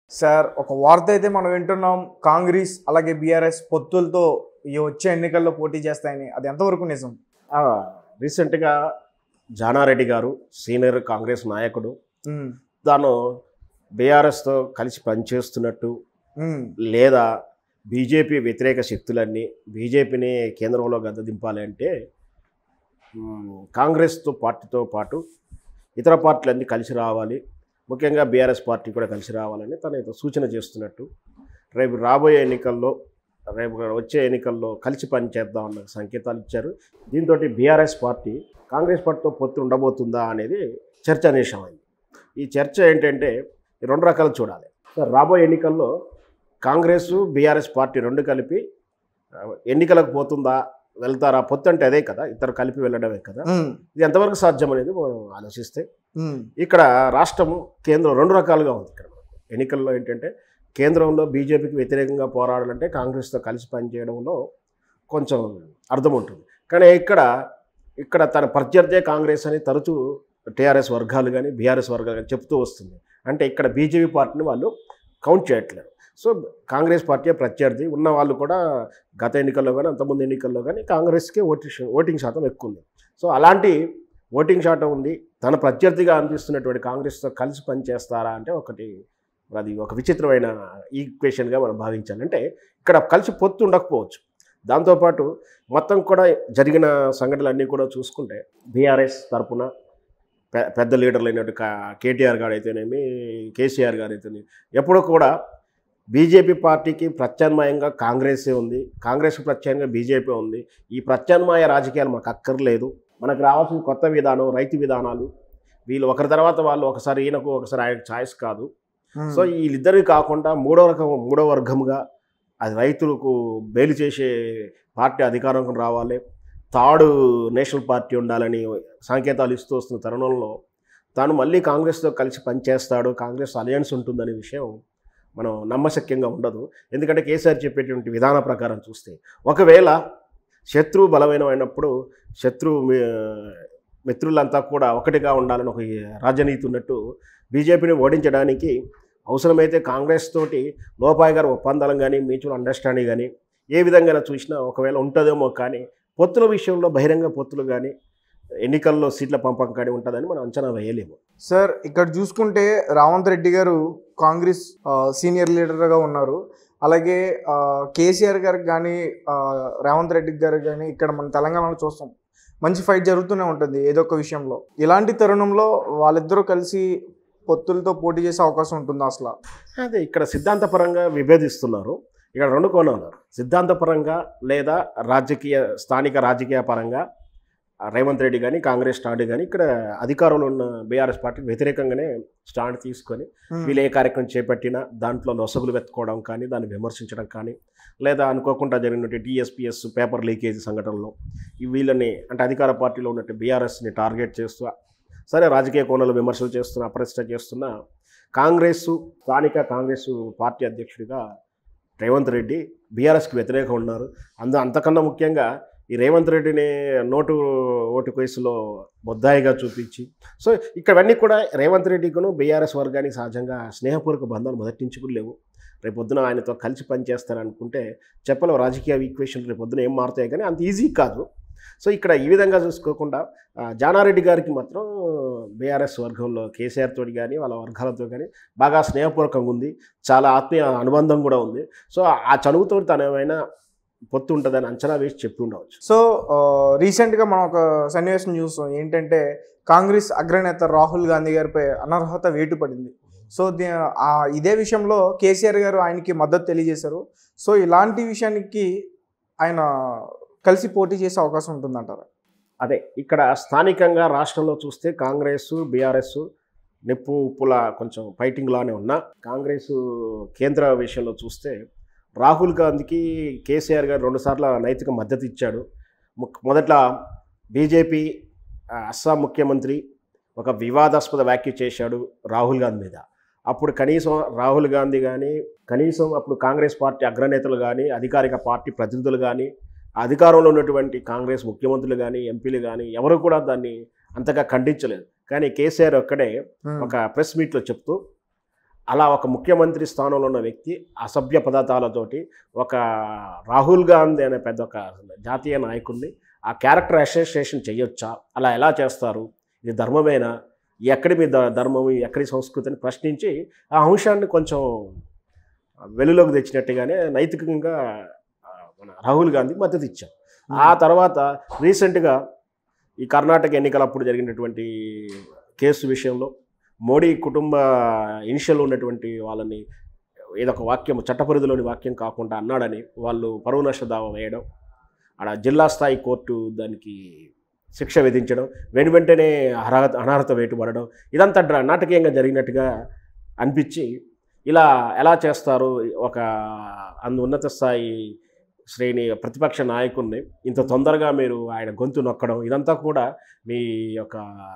Sir ఒక వార్త అయితే మనం వింటున్నాం కాంగ్రెస్ అలాగే బీఆర్ఎస్ పొత్తులతో ఈ వచ్చే ఎన్నికల్లో పోటీ చేస్తాయని అది ఎంతవరకు నిజం ఆ, రీసెంట్గా జానారెడ్డి గారు సీనియర్ కాంగ్రెస్ నాయకుడు ఉమ్, తాను బీఆర్ఎస్తో కలిసి పనిచేస్తున్నట్టు ఉమ్, లేదా బీజేపీ వ్యతిరేక శక్తులన్నీ బీజేపీని కేంద్రంలో గద్ద దింపాలి అంటే మ్, కాంగ్రెస్తో పార్టీతో పాటు ఇతర పార్టీలన్నీ కలిసి రావాలి ముఖ్యంగా బీఆర్ఎస్ పార్టీ కూడా కలిసి రావాలని తను ఏదో సూచన చేస్తున్నట్టు రేపు రాబోయే ఎన్నికల్లో రేపు వచ్చే ఎన్నికల్లో కలిసి పనిచేద్దామన్న సంకేతాలు ఇచ్చారు దీంతో బీఆర్ఎస్ పార్టీ కాంగ్రెస్ పార్టీతో పొత్తు ఉండబోతుందా అనేది చర్చనీయమైంది ఈ చర్చ ఏంటంటే ఈ రెండు రకాలు చూడాలి సో రాబోయే ఎన్నికల్లో కాంగ్రెస్ బీఆర్ఎస్ పార్టీ రెండు కలిపి ఆ, ఎన్నికలకు పోతుందా వెళ్తారా పొత్తు అంటే అదే కదా ఇద్దరు కలిపి వెళ్ళడమే కదా ఉమ్, ఇది ఎంతవరకు సాధ్యం అనేది మనం ఆలోచిస్తే ఉమ్, ఇక్కడ రాష్ట్రము కేంద్రం రెండు రకాలుగా ఉంది ఇక్కడ ఎన్నికల్లో ఏంటంటే కేంద్రంలో బీజేపీకి వ్యతిరేకంగా పోరాడాలంటే కాంగ్రెస్తో కలిసి పనిచేయడంలో కొంచెం అర్థం ఉంటుంది కానీ ఇక్కడ ఇక్కడ తన ప్రత్యర్థే కాంగ్రెస్ అని తరచూ టీఆర్ఎస్ వర్గాలు కానీ బీఆర్ఎస్ వర్గాలు కానీ చెప్తూ వస్తుంది అంటే ఇక్కడ బీజేపీ పార్టీని వాళ్ళు కౌంట్ చేయట్లేదు సో కాంగ్రెస్ పార్టీ ప్రత్యర్థి ఉన్న వాళ్ళు కూడా గత ఎన్నికల్లో కానీ అంతకుముందు ఎన్నికల్లో కానీ కాంగ్రెస్కే ఓటింగ్ ఓటింగ్ శాతం ఎక్కువ ఉంది సో అలాంటి ఓటింగ్ శాతం ఉంది తన ప్రత్యర్థిగా అనిపిస్తున్నటువంటి కాంగ్రెస్తో కలిసి పనిచేస్తారా అంటే ఒకటి అది ఒక విచిత్రమైన ఈక్వేషన్గా మనం భావించాలి అంటే ఇక్కడ కలిసి పొత్తు ఉండకపోవచ్చు దాంతోపాటు మొత్తం కూడా జరిగిన సంఘటనలన్నీ కూడా చూసుకుంటే బీఆర్ఎస్ తరపున పె పెద్ద లీడర్లు అయినట్టు కా- కేటీఆర్ గారు అయితేనేమి కేసీఆర్ గారు అయితేనేమి ఎప్పుడూ కూడా బీజేపీ పార్టీకి ప్రత్యామ్నాయంగా కాంగ్రెసే ఉంది కాంగ్రెస్కి ప్రత్యామ్నాయంగా బీజేపీ ఉంది ఈ ప్రత్యామ్నాయ రాజకీయాలు మాకు అక్కర్లేదు మనకు రావాల్సిన కొత్త విధానం రైతు విధానాలు వీళ్ళు ఒకరి తర్వాత వాళ్ళు ఒకసారి ఈయనకు ఒకసారి ఆయన ఛాయిస్ కాదు ఉమ్. సో వీళ్ళిద్దరివి కాకుండా మూడో రకం మూడో వర్గంగా అది రైతులకు బేలు చేసే పార్టీ అధికారంలో రావాలి తాడు నేషనల్ పార్టీ ఉండాలని సంకేతాలు ఇస్తూ వస్తున్న తరుణంలో తాను మళ్ళీ కాంగ్రెస్తో కలిసి పనిచేస్తాడు కాంగ్రెస్ అలయన్స్ ఉంటుందనే విషయం మనం నమ్మశక్యంగా ఉండదు ఎందుకంటే కేసీఆర్ చెప్పేటువంటి విధాన ప్రకారం చూస్తే ఒకవేళ శత్రువు బలమైనప్పుడు శత్రువు మీ- మిత్రులంతా కూడా ఒకటిగా ఉండాలని ఒక రాజనీతి ఉన్నట్టు బీజేపీని ఓడించడానికి అవసరమైతే కాంగ్రెస్ తోటి లోపాయి గారు ఒప్పందాలు కానీ మ్యూచువల్ అండర్స్టాండింగ్ కానీ ఏ విధంగా చూసినా ఒకవేళ ఉంటుందేమో కానీ పొత్తుల విషయంలో బహిరంగ పొత్తులు కానీ ఎన్నికల్లో సీట్ల పంపకం కానీ ఉంటుందని మనం అంచనా వేయలేము సార్ ఇక్కడ చూసుకుంటే రావంత్ రెడ్డి గారు కాంగ్రెస్ ఆ, సీనియర్ లీడర్గా ఉన్నారు అలాగే ఆ, కేసీఆర్ గారికి కానీ ఆ, రేవంత్ రెడ్డి గారికి కానీ ఇక్కడ మన తెలంగాణలో చూస్తాం మంచి ఫైట్ జరుగుతూనే ఉంటుంది ఏదో ఒక విషయంలో ఇలాంటి తరుణంలో వాళ్ళిద్దరూ కలిసి పొత్తులతో పోటీ చేసే అవకాశం ఉంటుంది అసలు అదే ఇక్కడ సిద్ధాంతపరంగా విభేదిస్తున్నారు ఇక్కడ రెండు కోణాలు సిద్ధాంతపరంగా లేదా రాజకీయ స్థానిక రాజకీయ పరంగా ఆ, రేవంత్ రెడ్డి కానీ కాంగ్రెస్ స్టాండ్ కానీ ఇక్కడ అధికారంలో ఉన్న బీఆర్ఎస్ పార్టీకి వ్యతిరేకంగానే స్టాండ్ తీసుకొని వీళ్ళు ఏ కార్యక్రమం చేపట్టినా దాంట్లో లొసగులు వెతుక్కోవడం కానీ దాన్ని విమర్శించడం కానీ లేదా అనుకోకుండా జరిగినట్టు టీఎస్పీఎస్ పేపర్ లీకేజ్ సంఘటనలో ఈ వీళ్ళని అంటే అధికార పార్టీలో ఉన్నట్టు బీఆర్ఎస్ని టార్గెట్ చేస్తూ సరే రాజకీయ కోణంలో విమర్శలు చేస్తున్న అప్రతిష్ట చేస్తున్న కాంగ్రెస్ స్థానిక కాంగ్రెస్ పార్టీ అధ్యక్షుడిగా రేవంత్ రెడ్డి బీఆర్ఎస్కి వ్యతిరేకంగా ఉన్నారు అందు అంతకన్నా ముఖ్యంగా ఈ రేవంత్ రెడ్డిని నోటు ఓటు కేసులో ముద్దాయిగా చూపించి సో ఇక్కడవన్నీ కూడా రేవంత్ రెడ్డికును బీఆర్ఎస్ వర్గానికి సహజంగా స్నేహపూర్వక బంధాలు మొదటి నుంచి కూడా లేవు రేపొద్దున ఆయనతో కలిసి పనిచేస్తారనుకుంటే చెప్పలేం రాజకీయ ఈక్వేషన్ రేపొద్దున ఏం మారుతాయి కానీ అంత ఈజీ కాదు సో ఇక్కడ ఈ విధంగా చూసుకోకుండా ఆ, జానారెడ్డి గారికి మాత్రం బీఆర్ఎస్ వర్గంలో కేసీఆర్ తోటి కానీ వాళ్ళ వర్గాలతో కానీ బాగా స్నేహపూర్వకంగా ఉంది చాలా ఆత్మీయ అనుబంధం కూడా ఉంది సో ఆ చనువుతో తను ఏమైనా పొత్తు ఉంటుందని అంచనా వేసి చెప్పి ఉండవచ్చు సో ఆ, రీసెంట్గా మనం ఒక సన్నివేశం చూస్తాం ఏంటంటే కాంగ్రెస్ అగ్రనేత రాహుల్ గాంధీ గారిపై అనర్హత వేటు పడింది సో ది- ఆ ఇదే విషయంలో కేసీఆర్ గారు ఆయనకి మద్దతు తెలియజేశారు సో ఇలాంటి విషయానికి ఆయన కలిసి పోటీ చేసే అవకాశం ఉంటుందంటారా అదే ఇక్కడ స్థానికంగా రాష్ట్రంలో చూస్తే కాంగ్రెస్ బీఆర్ఎస్ నిప్పు ఉప్పుల కొంచెం ఫైటింగ్ లానే ఉన్నా కాంగ్రెస్ కేంద్ర విషయంలో చూస్తే రాహుల్ గాంధీకి కేసీఆర్ గారు రెండుసార్లు నైతిక మద్దతు ఇచ్చాడు ముక్- మొదట్లో బీజేపీ ఆ, అస్సాం ముఖ్యమంత్రి ఒక వివాదాస్పద వ్యాఖ్య చేశాడు రాహుల్ గాంధీ మీద అప్పుడు కనీసం రాహుల్ గాంధీ కానీ కనీసం అప్పుడు కాంగ్రెస్ పార్టీ అగ్రనేతలు కానీ అధికారిక పార్టీ ప్రతినిధులు కానీ అధికారంలో ఉన్నటువంటి కాంగ్రెస్ ముఖ్యమంత్రులు కానీ ఎంపీలు కానీ ఎవరు కూడా దాన్ని అంతగా ఖండించలేదు కానీ కేసీఆర్ ఒక్కడే ఉమ్. ఒక ప్రెస్ మీట్లో చెప్తూ అలా ఒక ముఖ్యమంత్రి స్థానంలో ఉన్న వ్యక్తి అసభ్య పదార్థాలతోటి ఒక రాహుల్ గాంధీ అనే పెద్ద ఒక జాతీయ నాయకుడిని ఆ క్యారెక్టర్ అసోసియేషన్ చేయొచ్చా అలా ఎలా చేస్తారు ఇది ధర్మమేనా ఎక్కడి మీ ధ- ధర్మం ఎక్కడి సంస్కృతి అని ప్రశ్నించి ఆ అంశాన్ని కొంచెం వెలుగులోకి తెచ్చినట్టుగానే నైతికంగా ఆ, మన రాహుల్ గాంధీ మద్దతు ఇచ్చారు ఆ తర్వాత రీసెంట్గా ఈ కర్ణాటక ఎన్నికలప్పుడు జరిగినటువంటి కేసు విషయంలో మోడీ కుటుంబ ఇనిషియల్ ఉన్నటువంటి వాళ్ళని ఏదొక వాక్యం చట్టపరిధిలోని వాక్యం కాకుండా అన్నాడని వాళ్ళు పరువు నష్ట దావా వేయడం ఆడ జిల్లా స్థాయి కోర్టు దానికి శిక్ష విధించడం వెను వెంటనే అర్హత అనర్హత వేటు పడడం ఇదంతా డ్రా నాటకీయంగా జరిగినట్టుగా అనిపించి ఇలా ఎలా చేస్తారు ఒక అందు ఉన్నత స్థాయి శ్రేణి ప్రతిపక్ష నాయకుడిని ఇంత తొందరగా మీరు ఆయన గొంతు నొక్కడం ఇదంతా కూడా మీ యొక్క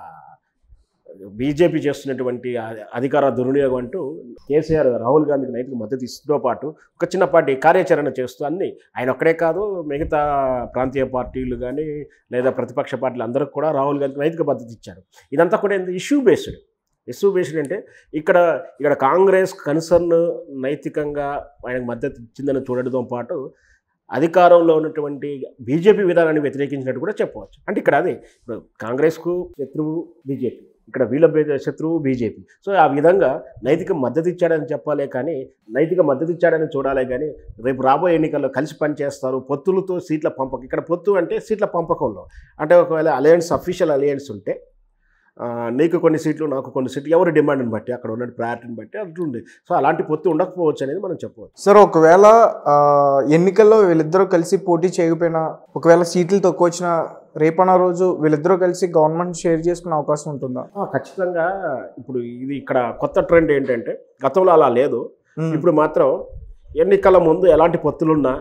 బీజేపీ చేస్తున్నటువంటి అ- అధికార దుర్వినియోగం అంటూ కేసీఆర్ రాహుల్ గాంధీకి నైతిక మద్దతు ఇస్తూతో పాటు ఒక చిన్నపాటి కార్యాచరణ చేస్తూ అన్ని ఆయన ఒక్కడే కాదు మిగతా ప్రాంతీయ పార్టీలు కానీ లేదా ప్రతిపక్ష పార్టీలు అందరికి కూడా రాహుల్ గాంధీకి నైతిక మద్దతు ఇచ్చారు ఇదంతా కూడా ఇష్యూ బేస్డ్ ఇష్యూ బేస్డ్ అంటే ఇక్కడ ఇక్కడ కాంగ్రెస్ కన్సర్న్ నైతికంగా ఆయనకు మద్దతు ఇచ్చిందని చూడడంతో పాటు అధికారంలో ఉన్నటువంటి బీజేపీ విధానాన్ని వ్యతిరేకించినట్టు కూడా చెప్పవచ్చు అంటే ఇక్కడ అదే ఇప్పుడు కాంగ్రెస్కు శత్రువు బీజేపీ ఇక్కడ వీళ్ళ బే- శత్రువు బీజేపీ సో ఆ విధంగా నైతిక మద్దతు ఇచ్చాడని చెప్పాలే కానీ నైతిక మద్దతు ఇచ్చాడని చూడాలే కానీ రేపు రాబోయే ఎన్నికల్లో కలిసి పనిచేస్తారు పొత్తులతో సీట్ల పంపకం ఇక్కడ పొత్తు అంటే సీట్ల పంపకంలో అంటే ఒకవేళ అలయన్స్ అఫీషియల్ అలయన్స్ ఉంటే ఆ, నీకు కొన్ని సీట్లు నాకు కొన్ని సీట్లు ఎవరి డిమాండ్ని బట్టి అక్కడ ఉన్న ప్రయారిటీని బట్టి అట్లుంది సో అలాంటి పొత్తు ఉండకపోవచ్చు అనేది మనం చెప్పవచ్చు సార్ ఒకవేళ ఆ, ఎన్నికల్లో వీళ్ళిద్దరూ కలిసి పోటీ చేయకపోయినా ఒకవేళ సీట్లు తక్కువ వచ్చినా రేపన్న రోజు వీళ్ళిద్దరూ కలిసి గవర్నమెంట్ షేర్ చేసుకునే అవకాశం ఉంటుందా ఆ, ఖచ్చితంగా ఇప్పుడు ఇది ఇక్కడ కొత్త ట్రెండ్ ఏంటంటే గతంలో అలా లేదు మ్మ్. ఇప్పుడు మాత్రం ఎన్నికల ముందు ఎలాంటి పొత్తులున్నా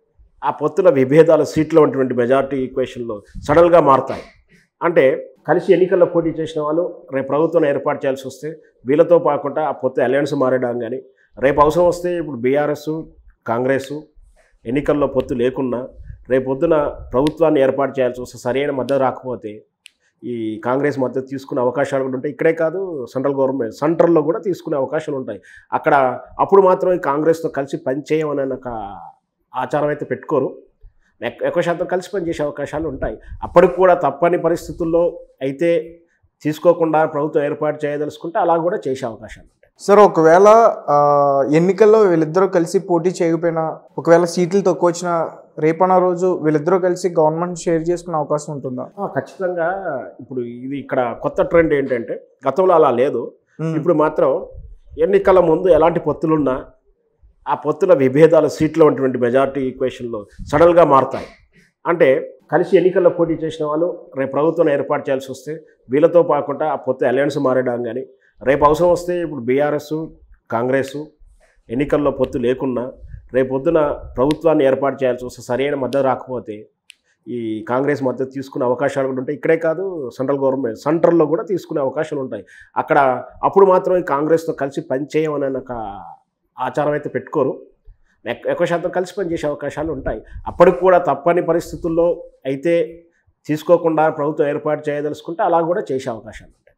ఆ పొత్తుల విభేదాలు సీట్లో ఉన్నటువంటి మెజారిటీ ఈక్వేషన్లో సడన్గా మారుతాయి అంటే కలిసి ఎన్నికల్లో పోటీ చేసిన వాళ్ళు రేపు ప్రభుత్వం ఏర్పాటు చేయాల్సి వస్తే వీళ్ళతో పాకుండా ఆ పొత్తు అలయన్స్ మారడం కానీ రేపు అవసరం వస్తే ఇప్పుడు బీఆర్ఎస్ కాంగ్రెస్ ఎన్నికల్లో పొత్తు లేకున్నా రేపు పొద్దున ప్రభుత్వాన్ని ఏర్పాటు చేయాల్సి వస్తే సరైన మద్దతు రాకపోతే ఈ కాంగ్రెస్ మద్దతు తీసుకునే అవకాశాలు కూడా ఉంటాయి ఇక్కడే కాదు సెంట్రల్ గవర్నమెంట్ సెంట్రల్లో కూడా తీసుకునే అవకాశాలు ఉంటాయి అక్కడ అప్పుడు మాత్రం ఈ కాంగ్రెస్తో కలిసి పనిచేయమని ఒక ఆచారం అయితే పెట్టుకోరు ఎక్- ఎక్కువ శాతం కలిసి పనిచేసే అవకాశాలు ఉంటాయి అప్పటికి కూడా తప్పని పరిస్థితుల్లో అయితే తీసుకోకుండా ప్రభుత్వం ఏర్పాటు చేయదలుచుకుంటే అలా కూడా చేసే అవకాశాలు ఉంటాయి సార్ ఒకవేళ ఆ, ఎన్నికల్లో వీళ్ళిద్దరూ కలిసి పోటీ చేయకపోయినా ఒకవేళ సీట్లు తక్కువ వచ్చినా రేపన్న రోజు వీళ్ళిద్దరూ కలిసి గవర్నమెంట్ షేర్ చేసుకునే అవకాశం ఉంటుందా ఆ, ఖచ్చితంగా ఇప్పుడు ఇది ఇక్కడ కొత్త ట్రెండ్ ఏంటంటే గతంలో అలా లేదు మ్మ్. ఇప్పుడు మాత్రం ఎన్నికల ముందు ఎలాంటి పొత్తులున్నా ఆ పొత్తుల విభేదాలు సీట్లో ఉన్నటువంటి మెజారిటీ ఈక్వేషన్లో సడన్గా మారుతాయి అంటే కలిసి ఎన్నికల్లో పోటీ చేసిన వాళ్ళు రేపు ప్రభుత్వం ఏర్పాటు చేయాల్సి వస్తే వీళ్ళతో పాకుండా ఆ పొత్తు అలయన్స్ మారడం కానీ రేపు అవసరం వస్తే ఇప్పుడు బీఆర్ఎస్ కాంగ్రెస్ ఎన్నికల్లో పొత్తు లేకున్నా రేపు పొద్దున ప్రభుత్వాన్ని ఏర్పాటు చేయాల్సి వస్తే సరైన మద్దతు రాకపోతే ఈ కాంగ్రెస్ మద్దతు తీసుకునే అవకాశాలు కూడా ఉంటాయి ఇక్కడే కాదు సెంట్రల్ గవర్నమెంట్ సెంట్రల్లో కూడా తీసుకునే అవకాశాలు ఉంటాయి అక్కడ అప్పుడు మాత్రం ఈ కాంగ్రెస్తో కలిసి పనిచేయమని ఒక ఆచారం అయితే పెట్టుకోరు ఎక్- ఎక్కువ శాతం కలిసి పనిచేసే అవకాశాలు ఉంటాయి అప్పటికి కూడా తప్పని పరిస్థితుల్లో అయితే తీసుకోకుండా ప్రభుత్వం ఏర్పాటు చేయదలుచుకుంటే అలా కూడా చేసే అవకాశాలు